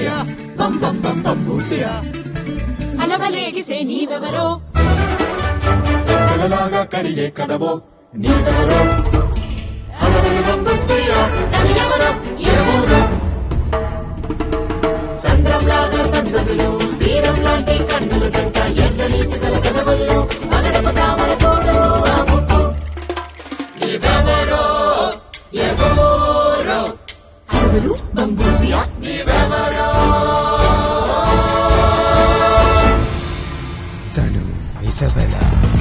బంబూసియా బం బం బం బంబూసియా అలవలేగిసే నీవెవరో కలలాగా కరిగే కదవో నీవెవరో అలవలు బంబూసియా తను ఎవరో ఎవరో సంద్రంలాగా సంగతులు తీరం లాంటి కన్నుల జంట ఎర్రనీసుగల కదవల్లో మగడపు తామర తోడు ఆ ముప్పు నీవెవరో ఎవరో అడవులు బంబూసియా నీవెవరో తను ఇసబెలా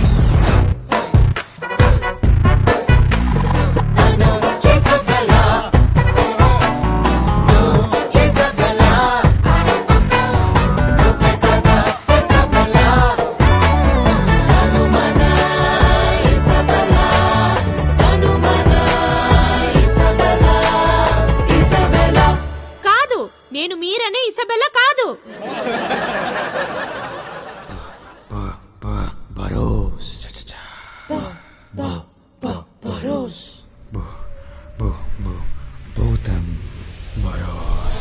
తను ఇసబెలా ఇసబెలా నువ్వే కదా ఇసబెలా తను మన ఇసబెలా తను మన ఇసబెలా ఇసబెలా కాదు నేను మీరనే ఇసబెల్లా కాదు బరోస్ బరోస్ భూతం బరోస్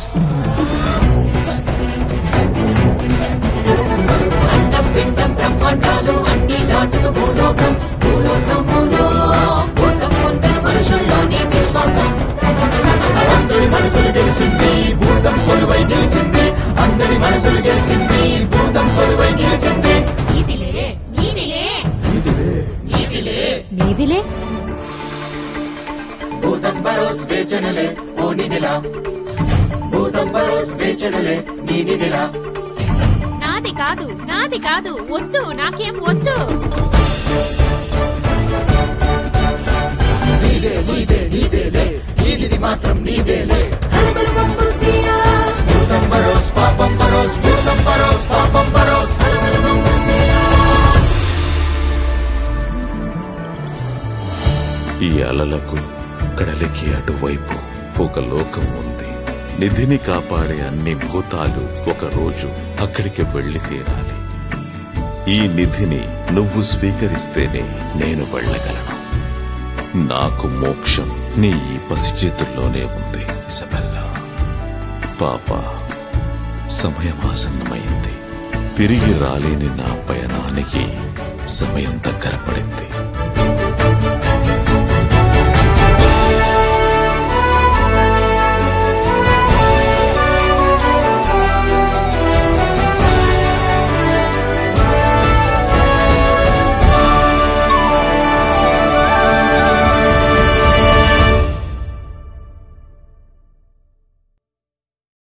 అండం పిండం బ్రహ్మాండాలు అన్ని దాటుకు భూలోకం భూలోకములో భూతం పొందిన మనుషుల్లోని విశ్వాసం అందరి మనసులు గెలిచింది భూతం కొలువై నిలిచింది అందరి మనసులు గెలిచింది భూతం కొలువై నిలిచింది నీదిలే నీదిలే నీదిలే నీదిలే భూతం బరోస్ వేచనలే ఓ నిధిలా భూతం బరోస్ వేచనలే నీ నిధిలా నాది కాదు నాది కాదు వద్దు నాకేం వద్దు నీదే నీదే నీదేలే ఈ నిధి మాత్రం నీదేలే కలకల బంబూసియా భూతం బరోస్ పాపం బరోస్ భూతం బరోస్ పాపం బరోస్ కలకల బంబూసియా ఈ అలలకు కడలికి అటువైపు ఒక లోకం ఉంది నిధిని కాపాడే అన్ని భూతాలు ఒక రోజు అక్కడికి వెళ్లి తీరాలి ఈ నిధిని నువ్వు స్వీకరిస్తేనే నేను వెళ్ళగలను నాకు మోక్షం నీ ఈ పసి చేతుల్లోనే ఉంది ఇసబెల్లా పాప సమయం ఆసన్నమైంది తిరిగి రాలేని నా పయనానికి సమయం దగ్గర పడింది